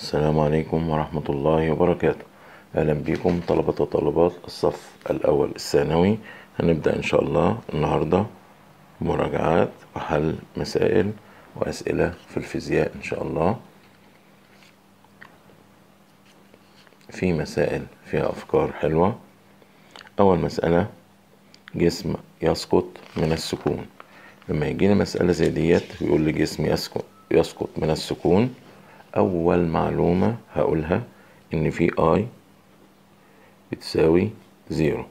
السلام عليكم ورحمة الله وبركاته أهلا بكم طلبة وطالبات الصف الأول الثانوي هنبدأ إن شاء الله النهاردة مراجعات وحل مسائل وأسئلة في الفيزياء إن شاء الله في مسائل فيها أفكار حلوة أول مسألة جسم يسقط من السكون لما يجينا مسألة زي ديت ويقول لي جسم يسقط يسقط من السكون أول معلومة هقولها إن في I بتساوي زيرو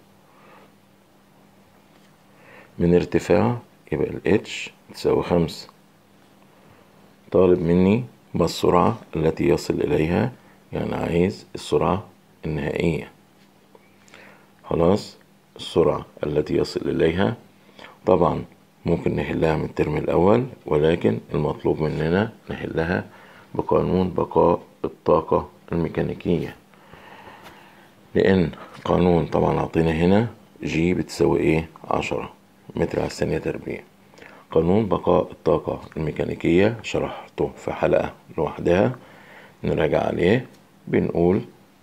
من ارتفاع يبقى ال H بتساوي خمسة طالب مني ما السرعة التي يصل إليها يعني عايز السرعة النهائية خلاص السرعة التي يصل إليها طبعا ممكن نحلها من الترم الأول ولكن المطلوب مننا نحلها بقانون بقاء الطاقة الميكانيكية لأن قانون طبعا عطينا هنا جي بتساوي ايه عشرة متر على الثانية تربيع قانون بقاء الطاقة الميكانيكية شرحته في حلقة لوحدها نراجع عليه بنقول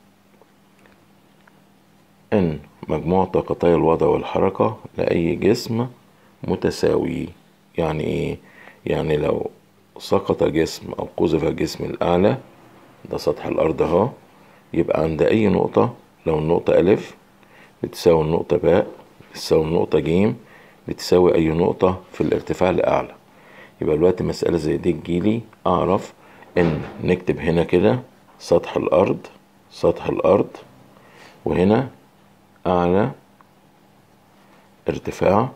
إن مجموع طاقتي الوضع والحركة لأي جسم متساوي يعني إيه؟ يعني لو سقط جسم أو قذف جسم الأعلى ده سطح الأرض أهو يبقى عند أي نقطة لو النقطة ألف بتساوي النقطة باء بتساوي النقطة جيم بتساوي أي نقطة في الارتفاع الأعلى يبقى الوقت مسألة زي دي تجيلي أعرف إن نكتب هنا كده سطح الأرض سطح الأرض وهنا أعلى ارتفاع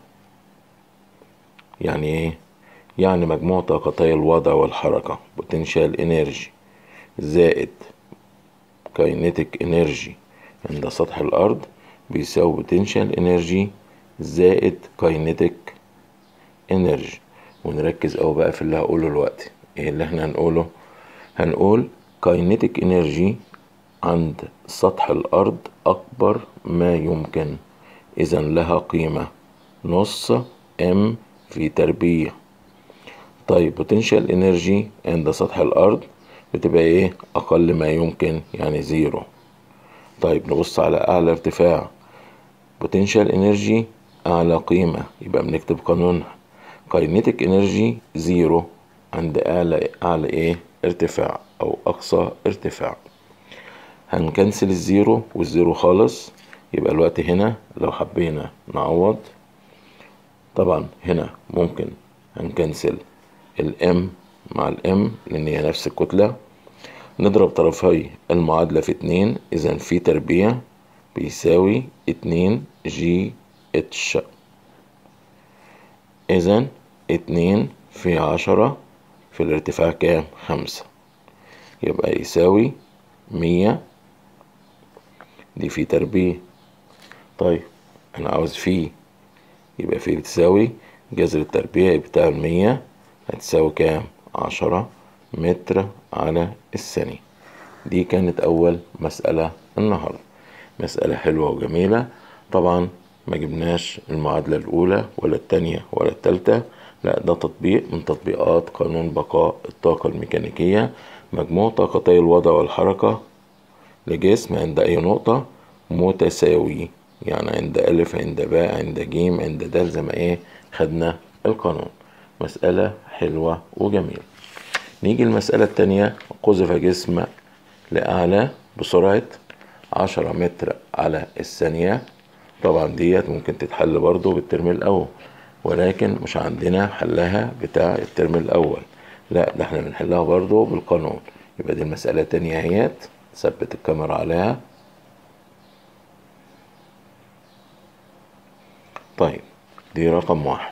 يعني إيه؟ يعني مجموع طاقتي الوضع والحركة potential energy زائد kinetic energy عند سطح الأرض بيساوي potential energy زائد kinetic energy ونركز أوي بقى في اللي هقوله دلوقتي ايه اللي احنا هنقوله هنقول kinetic energy عند سطح الأرض أكبر ما يمكن إذا لها قيمة نص ام في تربيع طيب potential energy عند سطح الأرض بتبقى إيه أقل ما يمكن يعني زيرو طيب نبص على أعلى ارتفاع potential energy أعلى قيمة يبقى بنكتب قانونها kinetic energy زيرو عند أعلى أعلى إيه ارتفاع أو أقصى ارتفاع هنكنسل الزيرو والزيرو خالص يبقى الوقت هنا لو حبينا نعوض طبعا هنا ممكن هنكنسل الام مع الام لان هي نفس الكتلة نضرب طرفي المعادلة في اتنين اذا في تربيع بيساوي اتنين جي اتش اذا اتنين في عشرة في الارتفاع كام خمسة يبقى يساوي مية دي في تربيع طيب انا عاوز فيه يبقى فيه بتساوي جذر التربيع بتاع المية هتساوي كام عشرة متر على الثانية دي كانت أول مسألة النهاردة مسألة حلوة وجميلة طبعا ما جبناش المعادلة الأولى ولا التانية ولا التالتة لا ده تطبيق من تطبيقات قانون بقاء الطاقة الميكانيكية مجموع طاقتي الوضع والحركة لجسم عند أي نقطة متساوي يعني عند ألف عند باء عند جيم عند دال زي ما إيه خدنا القانون مسألة حلوة وجميلة نيجي المسألة التانية قذف جسم لأعلى بسرعة عشرة متر على الثانية طبعا ديت ممكن تتحل برضو بالترم الأول ولكن مش عندنا حلها بتاع الترم الأول لا ده احنا بنحلها برضو بالقانون يبقى دي المسألة التانية اهيت ثبت الكاميرا عليها طيب دي رقم واحد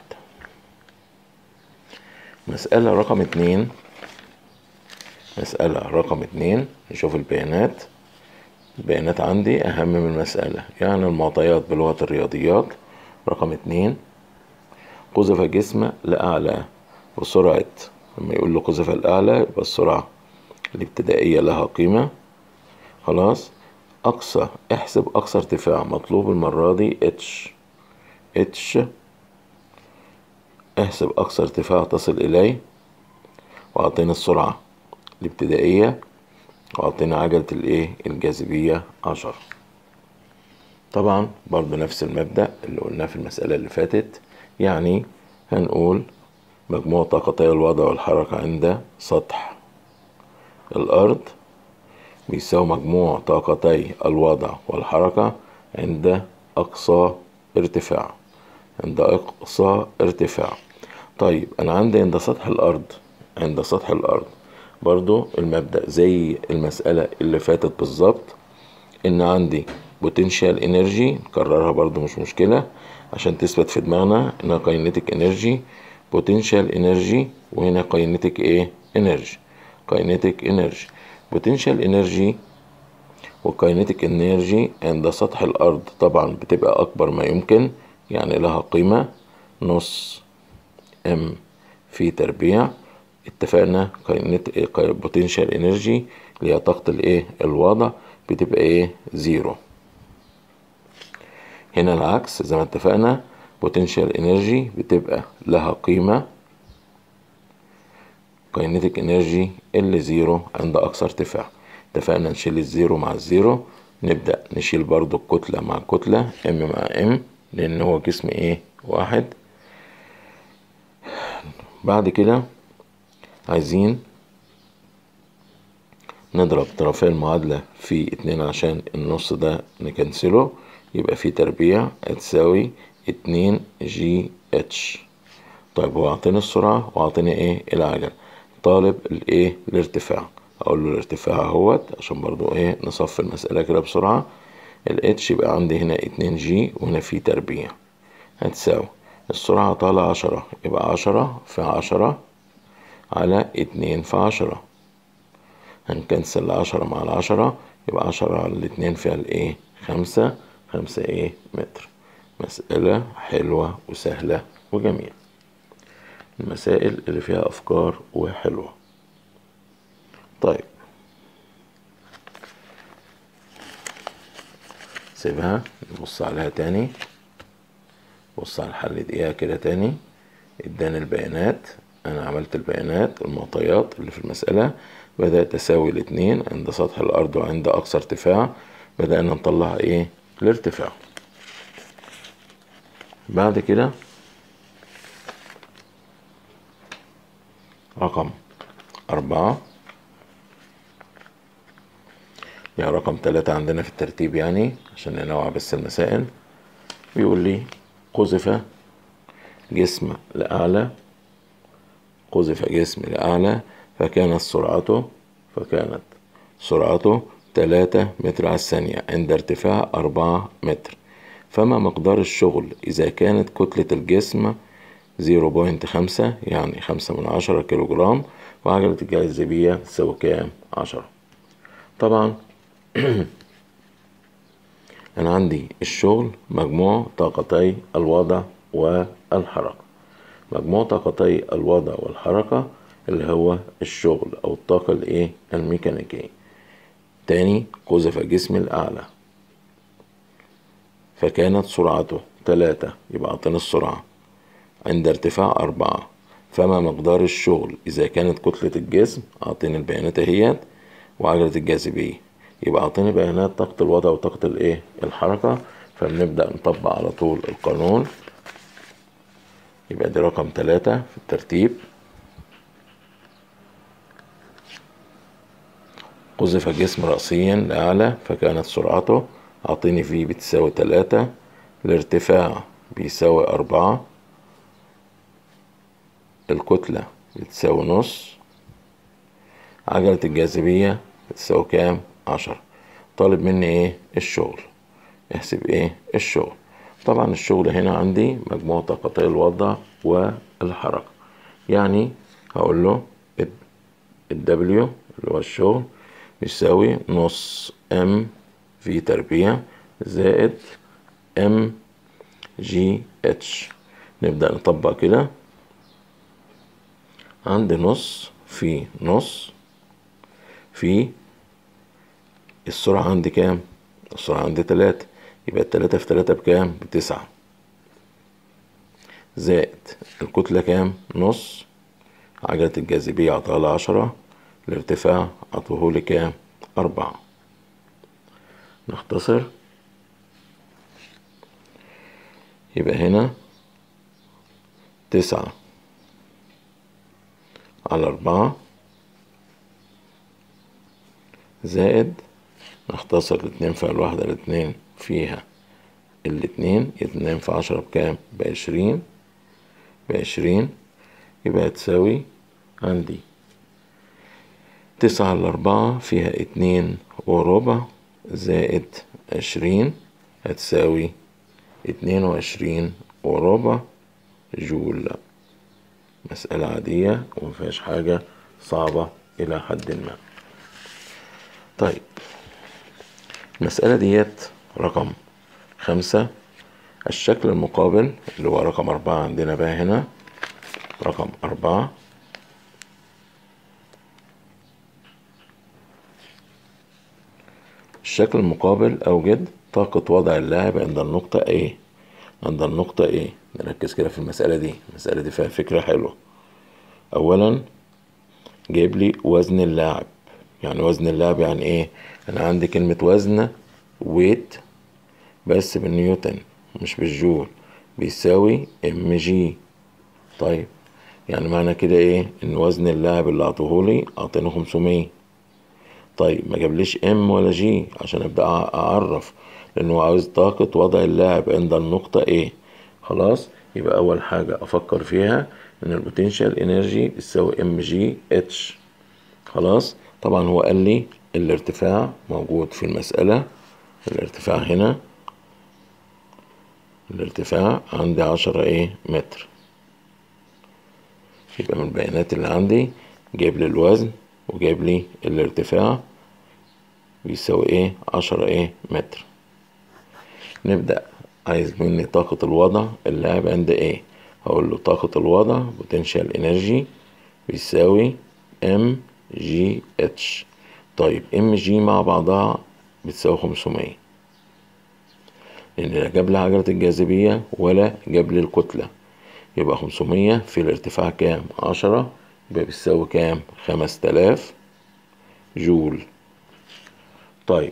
مسألة رقم اتنين مسألة رقم اتنين نشوف البيانات البيانات عندي أهم من المسألة يعني المعطيات بلغة الرياضيات رقم اتنين قذف جسم لأعلى بسرعة لما يقول له قذف الأعلى يبقى السرعة الابتدائية لها قيمة خلاص أقصى احسب أقصى ارتفاع مطلوب المرة دي اتش اتش احسب أقصى ارتفاع تصل إليه وأعطينا السرعة الابتدائية وأعطينا عجلة الإيه الجاذبية عشرة طبعا برضو نفس المبدأ اللي قلناه في المسألة اللي فاتت يعني هنقول مجموع طاقتي الوضع والحركة عند سطح الأرض بيساوي مجموع طاقتي الوضع والحركة عند أقصى ارتفاع عند أقصى ارتفاع طيب أنا عندي عند سطح الأرض عند سطح الأرض برضو المبدأ زي المسألة اللي فاتت بالظبط إن عندي بوتنشال انرجي نكررها برضو مش مشكلة عشان تثبت في دماغنا انها كاينيتيك انرجي بوتنشال انرجي وهنا كاينيتيك ايه انرجي كاينيتيك انرجي بوتنشال انرجي وكاينيتيك انرجي عند سطح الارض طبعا بتبقى اكبر ما يمكن يعني لها قيمة نص ام في تربيع اتفقنا كاينيت بوتنشال انرجي اللي هي طاقة الايه الوضع بتبقى ايه زيرو هنا العكس زي ما اتفقنا بوتنشال انرجي بتبقى لها قيمة كاينيتيك انرجي ال زيرو عند اقصى ارتفاع اتفقنا نشيل الزيرو مع الزيرو نبدأ نشيل برضو الكتلة مع كتلة ام مع ام لان هو جسم ايه واحد بعد كده عايزين نضرب طرفي المعادلة في اتنين عشان النص ده نكنسله يبقى في تربيع هتساوي اتنين جي اتش طيب هو عطيني السرعة وعطيني ايه العجلة طالب الايه الارتفاع اقول له الارتفاع اهوت عشان برضو ايه نصفي المسألة كده بسرعة الاتش يبقى عندي هنا اتنين جي وهنا في تربيع هتساوي السرعة طالع عشرة يبقى عشرة في عشرة على اتنين في عشرة هنكنسل العشرة مع العشرة يبقى عشرة على الاتنين فيها الايه خمسة خمسة ايه متر مسألة حلوة وسهلة وجميلة المسائل اللي فيها أفكار وحلوة طيب سيبها نبص عليها تاني بص على الحل دقيقة كده تاني اداني البيانات انا عملت البيانات المعطيات اللي في المسألة بدأت اساوي الاتنين عند سطح الارض وعند اقصى ارتفاع بدأنا نطلع ايه الارتفاع بعد كده رقم أربعة يعني رقم تلاتة عندنا في الترتيب يعني عشان ننوع بس المسائل بيقول لي قذف جسم لأعلى قذف جسم لأعلى فكانت سرعته فكانت سرعته تلاتة متر على الثانية عند ارتفاع أربعة متر فما مقدار الشغل إذا كانت كتلة الجسم زيرو بوينت خمسة يعني خمسة من عشرة كيلو جرام وعجلة الجاذبية تساوي كام عشرة طبعا أنا عندي الشغل مجموع طاقتي الوضع والحركة مجموع طاقتي الوضع والحركة اللي هو الشغل أو الطاقة الإيه الميكانيكية تاني قذف جسم الأعلى فكانت سرعته تلاتة يبقى أعطيني السرعة عند ارتفاع أربعة فما مقدار الشغل إذا كانت كتلة الجسم أعطيني البيانات اهيت وعجلة الجاذبية يبقى أعطيني بيانات طاقة الوضع وطاقة الإيه الحركة فبنبدأ نطبق على طول القانون يبقى دي رقم تلاتة في الترتيب قذف جسم رأسيا لأعلى فكانت سرعته أعطيني في بتساوي تلاتة الارتفاع بيساوي أربعة الكتلة بتساوي نص عجلة الجاذبية بتساوي كام عشرة طالب مني ايه الشغل احسب ايه الشغل طبعا الشغل هنا عندي مجموع طاقتي الوضع والحركة يعني هقول له الدبليو اللي هو الشغل بيساوي نص ام في تربيع زائد ام جي اتش نبدأ نطبق كده عندي نص في نص في السرعة عندي كام السرعة عندي تلاتة يبقى التلاتة في تلاتة بكام بتسعة زائد الكتلة كام نص عجلة الجاذبية عطاها عشرة الارتفاع عطوهولي كام أربعة نختصر يبقى هنا تسعة على أربعة زائد نختصر الاتنين في الواحدة الاتنين فيها الاتنين اتنين في عشرة بكام بعشرين بعشرين يبقى تساوي عندي تسعة على أربعة فيها اتنين وربع زائد عشرين هتساوي اتنين وعشرين وربع جول مسألة عادية ومفيهاش حاجة صعبة إلى حد ما طيب المسألة ديت رقم خمسة الشكل المقابل اللي هو رقم أربعة عندنا بقى هنا رقم أربعة الشكل المقابل أوجد طاقة وضع اللاعب عند النقطة A عند النقطة A نركز كده في المسألة دي المسألة دي فيها فكرة حلوة أولا جايب لي وزن اللاعب يعني وزن اللاعب يعني إيه أنا عندي كلمة وزن ويت بس بالنيوتن مش بالجول بيساوي ام جي طيب يعني معنى كده ايه ان وزن اللاعب اللي اعطوهولي اعطينه 500 طيب ما جابليش ام ولا جي عشان ابدا اعرف لانه عاوز طاقة وضع اللاعب عند النقطة ايه خلاص يبقى اول حاجة افكر فيها ان البوتنشال انرجي بتساوي ام جي اتش خلاص طبعا هو قال لي الارتفاع موجود في المسألة الارتفاع هنا الارتفاع عندي عشرة ايه متر يبقى من البيانات اللي عندي جايب لي الوزن وجايب لي الارتفاع بيساوي ايه عشرة ايه متر نبدأ عايز مني طاقة الوضع اللاعب عند ايه هقول له طاقة الوضع بوتنشال انرجي بيساوي ام جي اتش طيب ام جي مع بعضها بتساوي خمسمية لأن لا جاب لي عجلة الجاذبية ولا جاب لي الكتلة يبقى خمسمية في الارتفاع كام عشرة يبقى بتساوي كام خمس تلاف جول طيب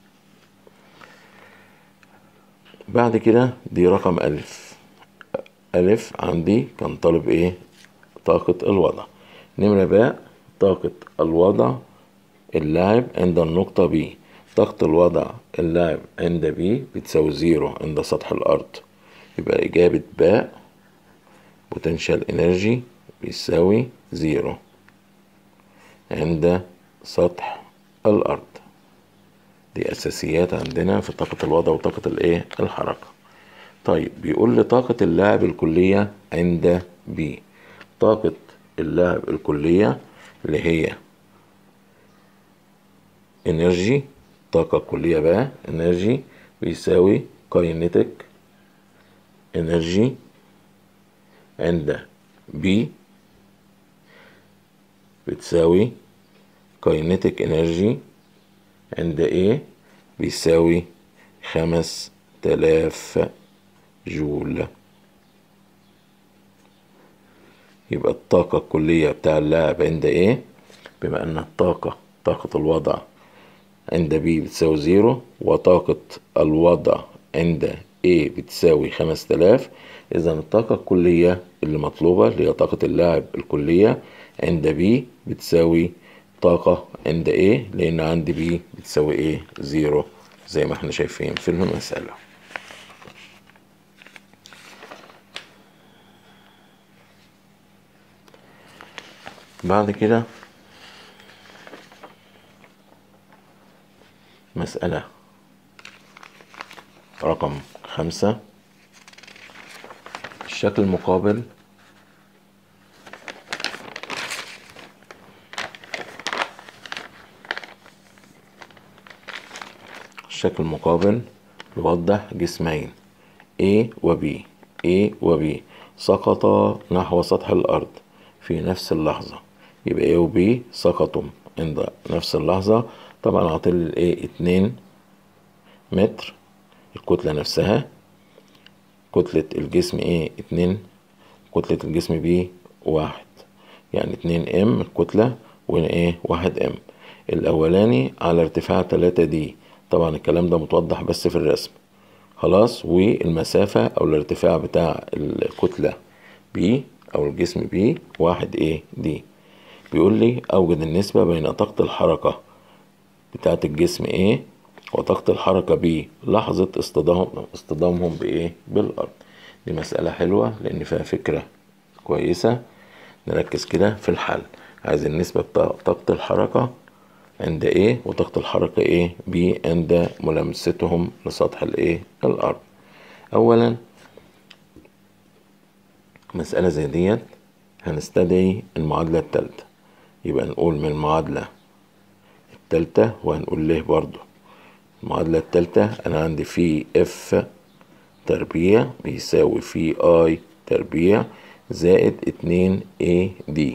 بعد كده دي رقم ألف ألف عندي كان طالب إيه طاقة الوضع نمرة باء طاقة الوضع اللاعب عند النقطة بي طاقة الوضع اللاعب عند بي بتساوي زيرو عند سطح الأرض يبقى إجابة باء بوتنشال انرجي بيساوي زيرو عند سطح الأرض دي أساسيات عندنا في طاقة الوضع وطاقة الإيه الحركة طيب بيقول لي طاقة اللاعب الكلية عند بي طاقة اللاعب الكلية اللي هي انرجي طاقة كلية بقى انرجي بيساوي كاينيتيك انرجي عند بي بتساوي كاينيتيك انرجي عند A بيساوي خمس تلاف جول يبقى الطاقة الكلية بتاع اللاعب عند A بما أن الطاقة طاقة الوضع عند B بتساوي زيرو وطاقة الوضع عند A بتساوي خمس تلاف إذا الطاقة الكلية اللي مطلوبة اللي هي طاقة اللاعب الكلية عند B بتساوي طاقة عند A لأن عند B بتساوي A زيرو زي ما احنا شايفين في المسألة بعد كده مسألة رقم خمسة الشكل المقابل الشكل المقابل يوضح جسمين A و B A و B سقطا نحو سطح الأرض في نفس اللحظة يبقى A و B سقطوا عند نفس اللحظة طبعا عاطل ال A اتنين متر الكتلة نفسها كتلة الجسم A اتنين كتلة الجسم B واحد يعني اتنين ام الكتلة وهنا ايه واحد ام الأولاني على ارتفاع تلاتة دي طبعا الكلام ده متوضح بس في الرسم خلاص والمسافة أو الارتفاع بتاع الكتلة بي أو الجسم بي واحد ايه دي بيقول لي أوجد النسبة بين طاقة الحركة بتاعة الجسم ايه وطاقة الحركة بي لحظة اصطدام اصطدامهم بايه بالأرض دي مسألة حلوة لأن فيها فكرة كويسة نركز كده في الحل عايز النسبة بتاع طاقة الحركة عند ايه وطاقة الحركة ايه بي عند ملامستهم لسطح الايه الأرض أولا مسألة زي ديت هنستدعي المعادلة التالتة يبقى نقول من المعادلة التالتة وهنقول ليه برضو المعادلة التالتة أنا عندي في اف تربيع بيساوي في اي تربيع زائد اتنين اي دي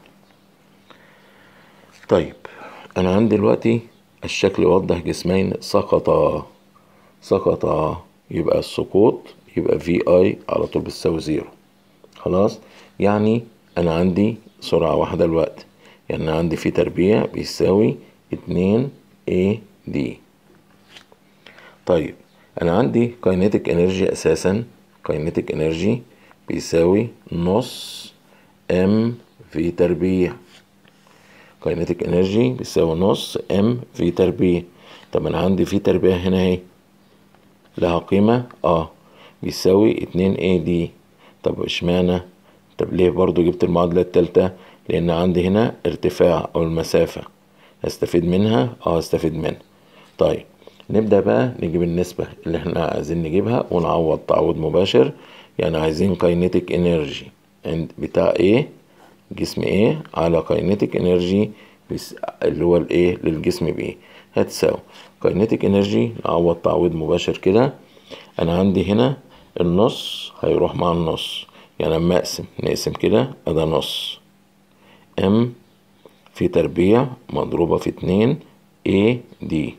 طيب أنا عندي دلوقتي الشكل يوضح جسمين سقطا سقطا يبقى السقوط يبقى في اي على طول بتساوي زيرو خلاص يعني أنا عندي سرعة واحدة الوقت يعني أنا عندي في تربيع بيساوي اتنين اي دي طيب انا عندي كاينيتيك انرجي اساسا كاينيتيك انرجي بيساوي نص ام في تربيع كاينيتيك انرجي بيساوي نص ام في تربيع طب انا عندي في تربيع هنا اهي لها قيمة اه بيساوي اتنين اي دي طب اشمعنى طب ليه برضو جبت المعادلة التالتة لان عندي هنا ارتفاع او المسافة هستفيد منها اه هستفيد منها طيب نبدأ بقى نجيب النسبة اللي احنا عايزين نجيبها ونعوض تعويض مباشر يعني عايزين كاينيتيك انرجي عند بتاع ايه جسم ايه على كاينيتيك انرجي اللي هو الايه للجسم بايه هتساوي كاينيتيك انرجي نعوض تعويض مباشر كده انا عندي هنا النص هيروح مع النص يعني لما اقسم نقسم كده ادا نص ام في تربيع مضروبة في اتنين اي دي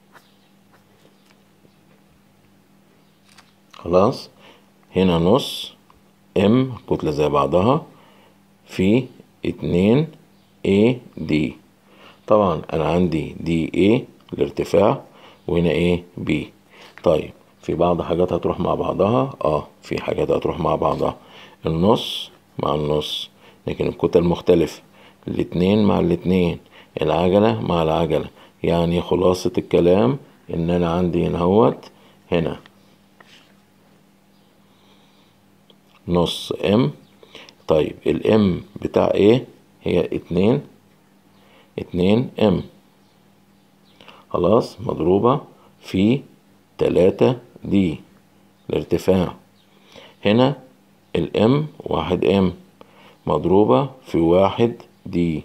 خلاص هنا نص ام كتلة زي بعضها في اتنين اي دي طبعا انا عندي دي اي الارتفاع وهنا ايه بي طيب في بعض حاجات هتروح مع بعضها اه في حاجات هتروح مع بعضها النص مع النص لكن الكتل مختلفة الاتنين مع الاتنين العجلة مع العجلة يعني خلاصة الكلام ان انا عندي هنا هوت هنا نص ام طيب الام بتاع ايه هي اتنين اتنين ام خلاص مضروبة في تلاتة دي الارتفاع هنا الام واحد ام مضروبة في واحد دي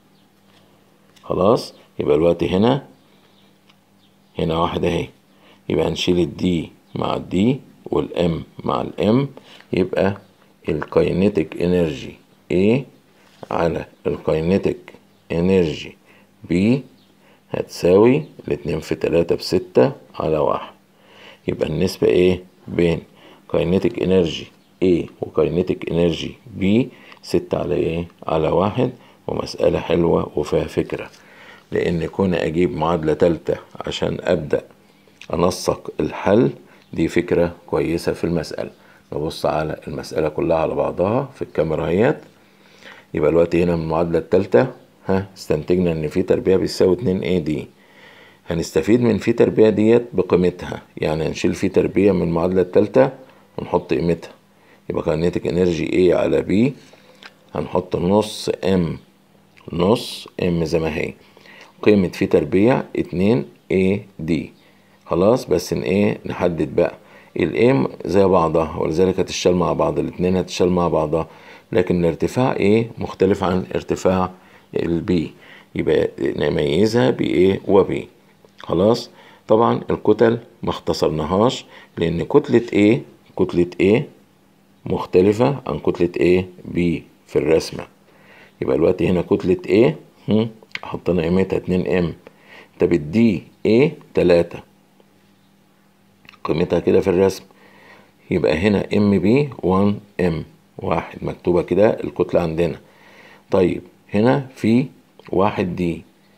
خلاص يبقى الوقت هنا هنا واحد اهي يبقى هنشيل الدي مع الدي والام مع الام يبقى الكاينيتيك انرجي A على الكاينيتيك انرجي B هتساوي الاتنين في تلاتة بستة على واحد يبقى النسبة ايه بين كاينيتيك انرجي A وكاينيتيك انرجي B ستة على ايه على واحد ومسألة حلوة وفيها فكرة لان كون اجيب معادلة تالتة عشان ابدأ انسق الحل دي فكرة كويسة في المسألة نبص على المسألة كلها على بعضها في الكاميرا اهيت يبقى الوقت هنا من المعادلة التالتة ها استنتجنا ان في تربيع بيساوي اتنين اي دي هنستفيد من في تربيع ديت بقيمتها يعني هنشيل في تربيع من المعادلة التالتة ونحط قيمتها يبقى كاينيتيك انرجي اي على بي هنحط نص ام نص ام زي ما هي قيمة في تربيع اتنين اي دي خلاص بس ان ايه نحدد بقى الام زي بعضها ولذلك هتشتغل مع بعض الاتنين هتشتغل مع بعضها لكن الارتفاع ايه مختلف عن ارتفاع البي يبقى نميزها بايه وبي خلاص طبعا الكتل ما اختصرناهاش لان كتلة ايه كتلة ايه مختلفة عن كتلة ايه بي في الرسمة يبقى الوقت هنا كتلة ايه حطينا قيمتها اتنين ام طب الدي ايه تلاتة قيمتها كده في الرسم يبقى هنا ام بي 1 ام واحد مكتوبة كده الكتلة عندنا طيب هنا في واحد دي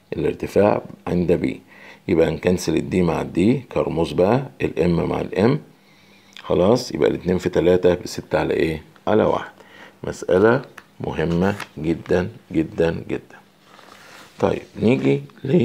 الارتفاع عند بي يبقى نكنسل الدي مع الدي كرموز بقى الام مع الام خلاص يبقى الاتنين في تلاتة بستة على ايه على واحد مسألة مهمة جدا جدا جدا طيب نيجي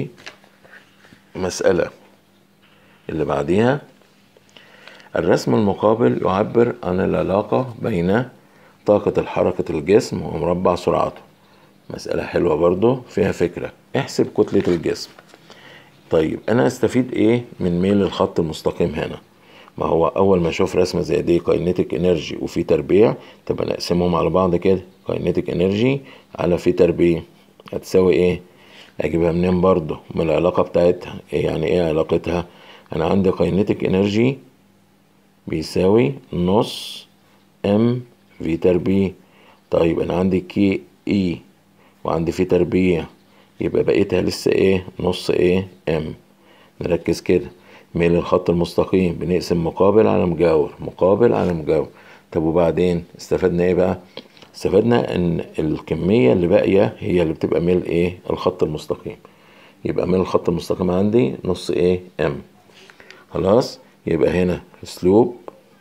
لمسألة اللي بعديها الرسم المقابل يعبر عن العلاقة بين طاقة الحركة الجسم ومربع سرعته مسألة حلوة برضو فيها فكرة احسب كتلة الجسم طيب انا استفيد ايه من ميل الخط المستقيم هنا ما هو اول ما اشوف رسمه زي دي كاينيتيك انرجي وفي تربيع طب نقسمهم على بعض كده كاينيتيك انرجي على في تربيع هتساوي ايه اجيبها منين برضو من العلاقه بتاعتها إيه يعني ايه علاقتها انا عندي كاينيتيك انرجي بيساوي نص ام في تربيع طيب انا عندي كي اي وعندي في تربيع يبقى بقيتها لسه ايه نص ايه ام نركز كده ميل الخط المستقيم بنقسم مقابل على مجاور مقابل على مجاور طب وبعدين استفدنا ايه بقى استفدنا ان الكمية اللي باقية هي اللي بتبقى ميل ايه الخط المستقيم يبقى ميل الخط المستقيم عندي نص ايه ام خلاص يبقى هنا اسلوب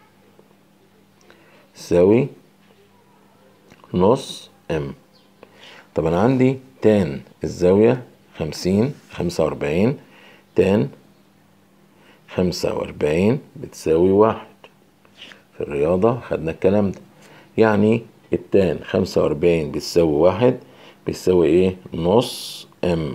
تساوي نص ام طب انا عندي تان الزاوية خمسين خمسة وأربعين تان خمسة وأربعين بتساوي واحد في الرياضة خدنا الكلام ده يعني التان خمسة وأربعين بتساوي واحد بتساوي ايه نص ام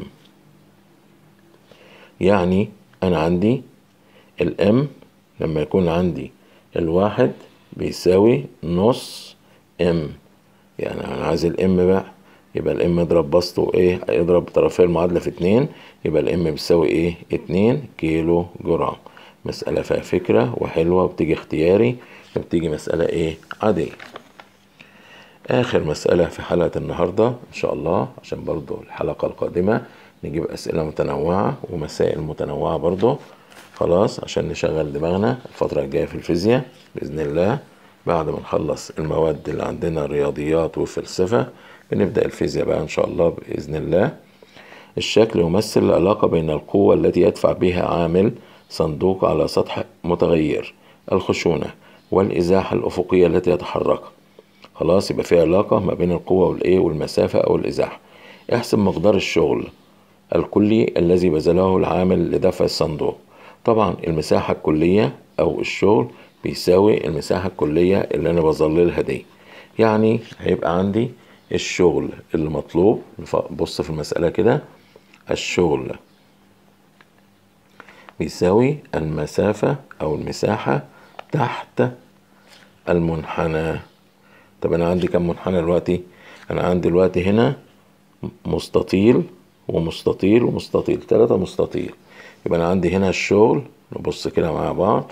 يعني أنا عندي الام لما يكون عندي الواحد بيساوي نص ام يعني أنا عايز الام بقى يبقى الام اضرب بسطه ايه اضرب طرفي المعادله في اتنين يبقى الام بيساوي ايه اتنين كيلو جرام مسألة فيها فكرة وحلوة وبتيجي اختياري وبتيجي مسألة ايه عادية اخر مسألة في حلقة النهاردة ان شاء الله عشان برضو الحلقة القادمة نجيب اسئلة متنوعة ومسائل متنوعة برضو خلاص عشان نشغل دماغنا الفترة الجاية في الفيزياء بإذن الله بعد ما نخلص المواد اللي عندنا الرياضيات والفلسفة بنبدأ الفيزياء بقى إن شاء الله بإذن الله الشكل يمثل العلاقة بين القوة التي يدفع بها عامل صندوق على سطح متغير الخشونة والإزاحة الأفقية التي يتحرك خلاص يبقى في علاقة ما بين القوة والإيه والمسافة أو الإزاحة احسب مقدار الشغل الكلي الذي بذله العامل لدفع الصندوق طبعا المساحة الكلية أو الشغل بيساوي المساحة الكلية اللي أنا بظللها دي يعني هيبقى عندي الشغل اللي مطلوب بص في المسألة كده الشغل بيساوي المسافة أو المساحة تحت المنحنى طب أنا عندي كم منحنى دلوقتي؟ أنا عندي دلوقتي هنا مستطيل ومستطيل ومستطيل تلاتة مستطيل يبقى أنا عندي هنا الشغل نبص كده مع بعض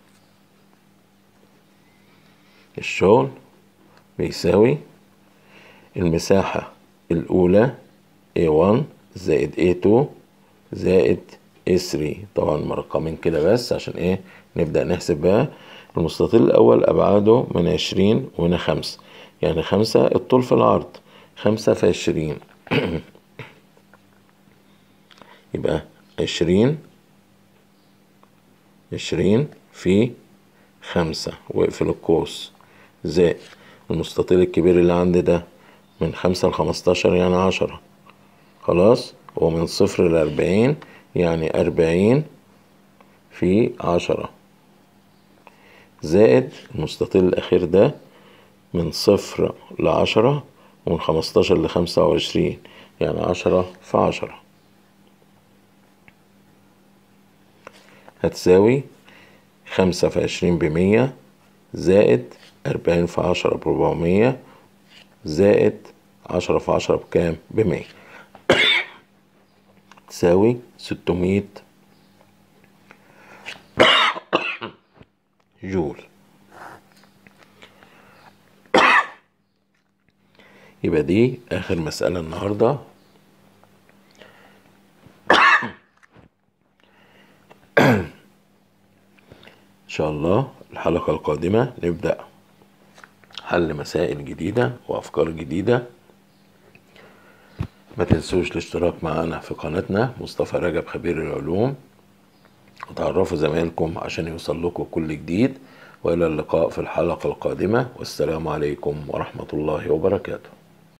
الشغل بيساوي المساحة الأولى A1 زائد A2 زائد A3 طبعا مرقمين كده بس عشان ايه نبدأ نحسب بقى المستطيل الأول أبعاده من عشرين وهنا خمسة يعني خمسة الطول في العرض خمسة في عشرين يبقى عشرين عشرين في خمسة واقفل القوس زائد المستطيل الكبير اللي عندي ده من خمسة لخمستاشر يعني عشرة خلاص ومن صفر لأربعين يعني أربعين في عشرة زائد المستطيل الأخير ده من صفر لعشرة ومن خمستاشر لخمسة وعشرين يعني عشرة في عشرة هتساوي خمسة في عشرين بمية زائد أربعين في عشرة بربعمية زائد عشرة في عشرة بكام بمية تساوي ستمية جول يبقى دي آخر مسألة النهاردة إن شاء الله الحلقة القادمة نبدأ حل مسائل جديدة وأفكار جديدة ما تنسوش الاشتراك معنا في قناتنا مصطفى رجب خبير العلوم وتعرفوا زمايلكم عشان يوصل لكم كل جديد وإلى اللقاء في الحلقة القادمة والسلام عليكم ورحمة الله وبركاته